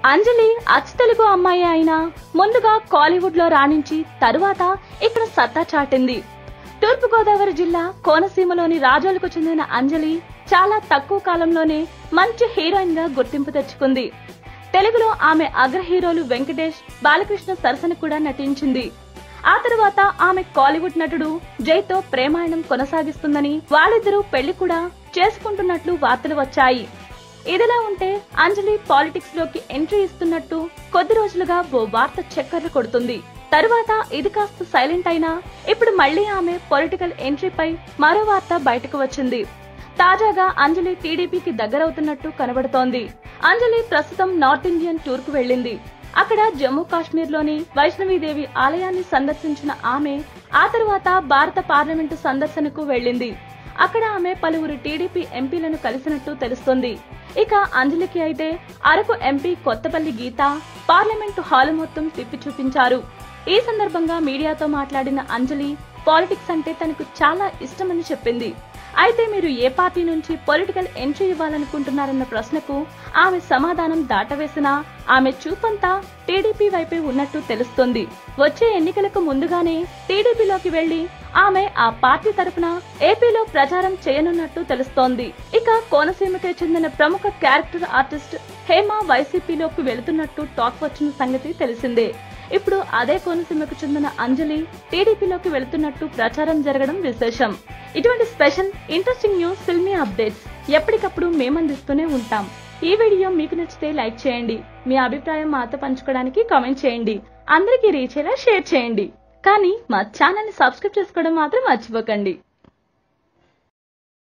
అంజలి అచ్చ తెలుగు అమ్మాయి అయినా ముందుగా కాలీవుడ్ లో రాణించి తరువాత ఇక్కడ సత్తా చాటింది తూర్పుగోదావరి జిల్లా కోనసీమలోని రాజోలకు చెందిన అంజలి చాలా తక్కువ కాలంలోనే మంచి హీరోయిన్ గా గుర్తింపు తెచ్చుకుంది తెలుగులో ఆమె అగ్ర హీరోలు వెంకటేష్ బాలకృష్ణ సరసన కూడా నటించింది ఆ తరువాత ఆమె కాలీవుడ్ నటుడు జైతో ప్రేమాయణం కొనసాగిస్తుందని వాళ్ళిద్దరూ పెళ్లి కూడా చేసుకుంటున్నట్లు వార్తలు వచ్చాయి ఇదిలా ఉంటే అంజలి పాలిటిక్స్ లోకి ఎంట్రీ ఇస్తున్నట్టు కొద్ది రోజులుగా ఓ వార్త చక్కర్లు కొడుతుంది తరువాత ఇది కాస్త సైలెంట్ అయినా ఇప్పుడు మళ్లీ ఆమె పొలిటికల్ ఎంట్రీపై మరో వార్త బయటకు వచ్చింది తాజాగా అంజలి టీడీపీకి దగ్గరవుతున్నట్టు కనబడుతోంది అంజలి ప్రస్తుతం నార్త్ ఇండియన్ టూర్ కు వెళ్ళింది అక్కడ జమ్మూ కాశ్మీర్ లోని వైష్ణవీదేవి ఆలయాన్ని సందర్శించిన ఆమె ఆ తరువాత భారత పార్లమెంటు సందర్శనకు వెళ్ళింది అక్కడ ఆమె పలువురు టీడీపీ ఎంపీలను కలిసినట్టు తెలుస్తోంది ఇక అంజలికి అయితే Araku MP Kothapalli Geetha parliament hall మొత్తం తిప్పి చూపించారు ఈ సందర్భంగా మీడియాతో మాట్లాడిన అంజలి పాలిటిక్స్ అంటే తనకు చాలా ఇష్టమని చెప్పింది అయితే మీరు ఏ పార్టీ నుంచి పొలిటికల్ ఎంట్రీ ఇవ్వాలనుకుంటున్నారన్న ప్రశ్నకు ఆమె సమాధానం దాటవేసినా ఆమె చూపంతా టీడీపీ వైపే ఉన్నట్టు తెలుస్తోంది వచ్చే ఎన్నికలకు ముందుగానే టీడీపీలోకి వెళ్లి ఆమె ఆ పార్టీ తరపున ఏపీలో ప్రచారం చేయనున్నట్టు తెలుస్తోంది ఇక కోనసీమకే చెందిన ప్రముఖ క్యారెక్టర్ ఆర్టిస్ట్ హేమ వైసీపీలోకి వెళుతున్నట్టు టాక్ వచ్చిన సంగతి తెలిసిందే ఇప్పుడు అదే కోనసీమకు చెందిన అంజలి టీడీపీలోకి వెళుతున్నట్టు ప్రచారం జరగడం విశేషం ఇటువంటి special interesting news filmy updates ఎప్పటికప్పుడు మేమందిస్తూనే ఉంటాం ఈ వీడియో మీకు నచ్చితే లైక్ చేయండి మీ అభిప్రాయం మాతో పంచుకోవడానికి కామెంట్ చేయండి అందరికీ రీచ్ అయ్యేలా షేర్ చేయండి కానీ మా ఛానల్ ని సబ్స్క్రైబ్ చేసుకోవడం మాత్రం మర్చిపోకండి